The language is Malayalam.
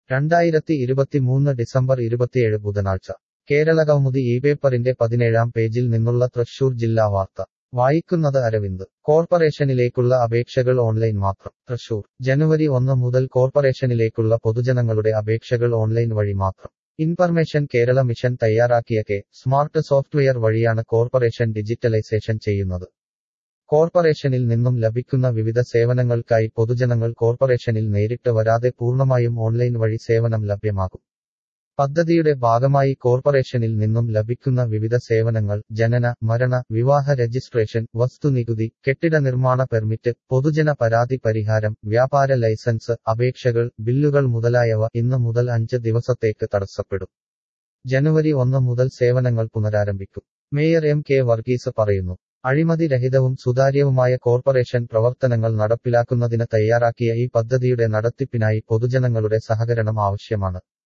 രണ്ടായിരത്തി ഇരുപത്തിമൂന്ന് ഡിസംബർ ഇരുപത്തിയേഴ് ബുധനാഴ്ച കേരളകൗമുദി ഈ പേപ്പറിന്റെ പതിനേഴാം പേജിൽ നിന്നുള്ള തൃശൂർ ജില്ലാ വാർത്ത വായിക്കുന്നത് അരവിന്ദ് കോർപ്പറേഷനിലേക്കുള്ള അപേക്ഷകൾ ഓൺലൈൻ മാത്രം തൃശൂർ ജനുവരി ഒന്ന് മുതൽ കോർപ്പറേഷനിലേക്കുള്ള പൊതുജനങ്ങളുടെ അപേക്ഷകൾ ഓൺലൈൻ വഴി മാത്രം ഇൻഫർമേഷൻ കേരള മിഷൻ തയ്യാറാക്കിയ കെ സ്മാർട്ട് സോഫ്റ്റ്വെയർ വഴിയാണ് കോർപ്പറേഷൻ ഡിജിറ്റലൈസേഷൻ ചെയ്യുന്നത് കോർപ്പറേഷനിൽ നിന്നും ലഭിക്കുന്ന വിവിധ സേവനങ്ങൾക്കായി പൊതുജനങ്ങൾ കോർപ്പറേഷനിൽ നേരിട്ട് വരാതെ പൂർണ്ണമായും ഓൺലൈൻ വഴി സേവനം ലഭ്യമാകും പദ്ധതിയുടെ ഭാഗമായി കോർപ്പറേഷനിൽ നിന്നും ലഭിക്കുന്ന വിവിധ സേവനങ്ങൾ ജനന മരണ വിവാഹ രജിസ്ട്രേഷൻ വസ്തുനികുതി കെട്ടിട നിർമ്മാണ പെർമിറ്റ് പൊതുജന പരാതി പരിഹാരം വ്യാപാര ലൈസൻസ് അപേക്ഷകൾ ബില്ലുകൾ മുതലായവ ഇന്ന് മുതൽ അഞ്ച് ദിവസത്തേക്ക് തടസ്സപ്പെടും ജനുവരി ഒന്ന് മുതൽ സേവനങ്ങൾ പുനരാരംഭിക്കും മേയർ എം കെ വർഗീസ് പറയുന്നു അഴിമതി രഹിതവും സുതാര്യവുമായ കോർപ്പറേഷൻ പ്രവർത്തനങ്ങൾ നടപ്പിലാക്കുന്നതിന് തയ്യാറാക്കിയ ഈ പദ്ധതിയുടെ നടത്തിപ്പിനായി പൊതുജനങ്ങളുടെ സഹകരണം ആവശ്യമാണ്